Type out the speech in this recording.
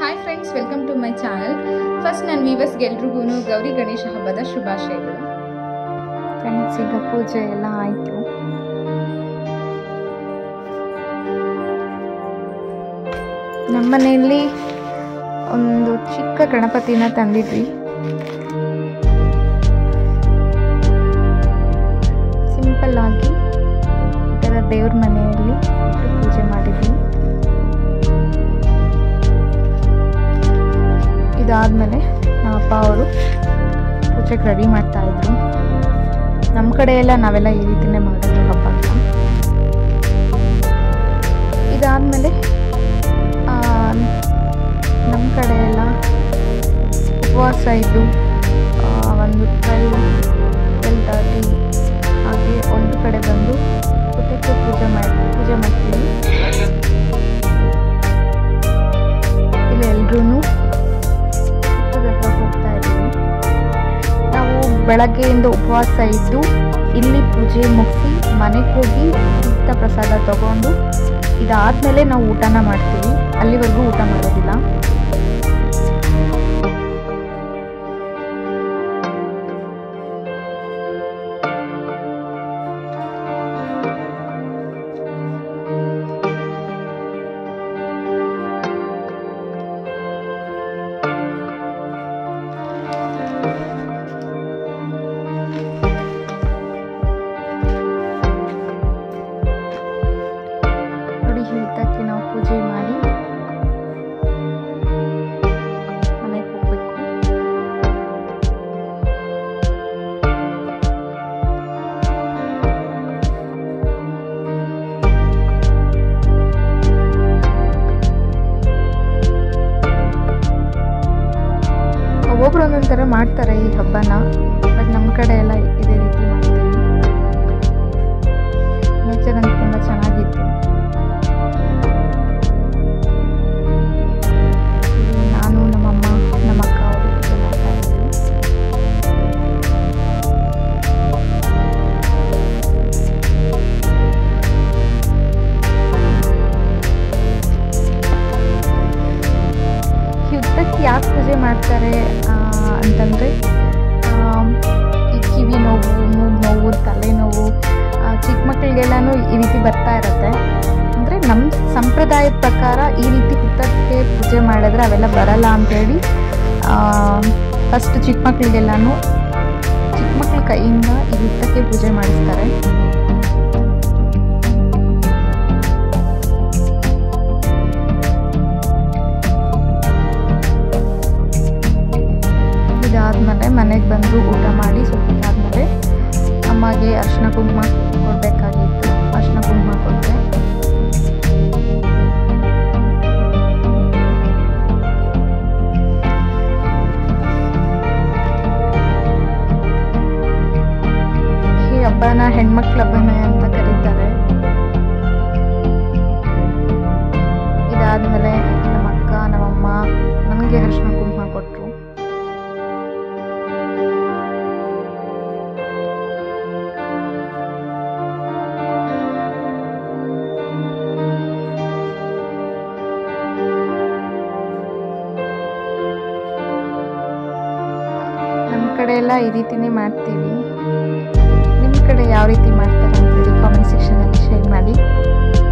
hi friends welcome to my channel first ನನ್ನ ವೀವರ್ಸ್ಗೆ ಎಲ್ರಿಗೂ ಗೌರಿ ಗಣೇಶ ಹಬ್ಬದ ಶುಭಾಶಯಗಳು ಫ್ರೆಂಡ್ಸ್ ಈಗ ಪೂಜೆ ಎಲ್ಲ ಆಯಿತು ನಮ್ಮನೆಯಲ್ಲಿ ಒಂದು ಚಿಕ್ಕ ಗಣಪತಿನ ತಂದಿದ್ವಿ ಸಿಂಪಲ್ ಆಗಿ ಈ ಥರ ದೇವ್ರ ಮನೆಯಲ್ಲಿ ಇಟ್ಟು ಪೂಜೆ ಮಾಡಿದ್ವಿ ಇದಾದಮೇಲೆ ನಮ್ಮ ಅಪ್ಪ ಅವರು ಪೂಜೆಗೆ ರೆಡಿ ಮಾಡ್ತಾ ಇದ್ರು ನಮ್ಮ ಕಡೆ ಎಲ್ಲ ನಾವೆಲ್ಲ ಈ ರೀತಿನೇ ಮಾಡೋದು ಹಬ್ಬನ ಇದಾದಮೇಲೆ ನಮ್ಮ ಕಡೆ ಎಲ್ಲ ಉಪವಾಸ ಇದ್ದು ಆ, ಒಂದು ಟ್ವೆಲ್ ಟ್ವೆಲ್ ತರ್ಟಿ ಹಾಗೆ ಒಂದು ಕಡೆ ಬಂದು ಪುಟ್ಟಕ್ಕೆ ಪೂಜೆ ಮಾಡಿ ಪೂಜೆ ಮಾಡ್ತೀವಿ ಇಲ್ಲಿ ಎಲ್ರೂ ಹತ್ರ ಹೋಗ್ತಾ ಇದ್ದೀವಿ ನಾವು ಬೆಳಗ್ಗೆಯಿಂದ ಉಪವಾಸ ಇದ್ದು ಇಲ್ಲಿ ಪೂಜೆ ಮುಗಿಸಿ ಮನೆಗೆ ಹೋಗಿ ತೀರ್ಥ ಪ್ರಸಾದ ತಗೊಂಡು ಇದಾದ್ಮೇಲೆ ನಾವು ಊಟನ ಮಾಡ್ತೀವಿ ಅಲ್ಲಿವರೆಗೂ ಊಟ ಮಾಡೋದಿಲ್ಲ ನೋಡಿ ಹಿಡಿತಕ್ಕೆ ನಾವು ಪೂಜೆ ಮಾಡಿ ಮನೆಗೆ ಹೋಗ್ಬೇಕು ಒಬ್ಬೊಬ್ರು ಒಂದೊಂದು ಥರ ಮಾಡ್ತಾರೆ ಈ ಹಬ್ಬನ ಬಟ್ ನಮ್ಮ ಕಡೆ ಎಲ್ಲ ಇದೇ ರೀತಿ ಮಾಡ್ತೀವಿ ನೇಚರ್ ಅಂತ ತುಂಬ ಚೆನ್ನಾಗಿತ್ತು ಇಲ್ಲಿ ನಾನು ನಮ್ಮಮ್ಮ ನಮ್ಮ ಅಕ್ಕ ಅವರು ಪೂಜೆ ಮಾಡ್ತಾ ಇದ್ವಿ ಯುದ್ಧಕ್ಕೆ ಯಾಕೆ ಪೂಜೆ ಮಾಡ್ತಾರೆ ಆ, ಅಂತಂದ್ರೆ ಆ, ಈ ಕಿವಿ ನೋವು ಮೂಗು ನೋವು ತಲೆನೋವು ಆ, ಚಿಕ್ಕ ಮಕ್ಕಳಿಗೆಲ್ಲನೂ ಈ ರೀತಿ ಬರ್ತಾ ಇರುತ್ತೆ ಅಂದರೆ ನಮ್ಮ ಸಂಪ್ರದಾಯದ ಪ್ರಕಾರ ಈ ರೀತಿ ಹುತ್ತಕ್ಕೆ ಪೂಜೆ ಮಾಡಿದ್ರೆ ಅವೆಲ್ಲ ಬರಲ್ಲ ಅಂತೇಳಿ ಫಸ್ಟ್ ಚಿಕ್ಕ ಮಕ್ಕಳಿಗೆಲ್ಲನೂ ಚಿಕ್ಕ ಮಕ್ಕಳ ಕೈಯಿಂದ ಈ ಹುತ್ತಕ್ಕೆ ಪೂಜೆ ಮಾಡಿಸ್ತಾರೆ ಇದಾದ್ಮೇಲೆ ಮನೆಗೆ ಬಂದು ಊಟ ಮಾಡಿ ಸ್ವಲ್ಪ ಆದಮೇಲೆ ಅಮ್ಮಗೆ ಅರ್ಶಿನ ಕುಂಕುಮ ಕೊಡಬೇಕಾಗಿತ್ತು ಅರ್ಶಿನ ಕುಂಕುಮ ಕೊಟ್ಟೆ ಈ ಹಬ್ಬನ ಹೆಣ್ಮಕ್ಳ ಹಬ್ಬನ ಅಂತ ಕರೀತಾರೆ ಇದಾದ್ಮೇಲೆ ನಮ್ಮ ಅಕ್ಕ ನಮ್ಮಮ್ಮ ನನಗೆ ಅರ್ಶಿನ ಕುಂಕುಮ ಕೊಟ್ಟರು ನಮ್ಮ ಕಡೆ ಎಲ್ಲ ಈ ರೀತಿನೇ ಮಾಡ್ತೀವಿ ನಿಮ್ಮ ಕಡೆ ಯಾವ ರೀತಿ ಮಾಡ್ತಾರೆ ಅಂತೇಳಿ ಕಾಮೆಂಟ್ ಸೆಕ್ಷನಲ್ಲಿ ಶೇರ್ ಮಾಡಿ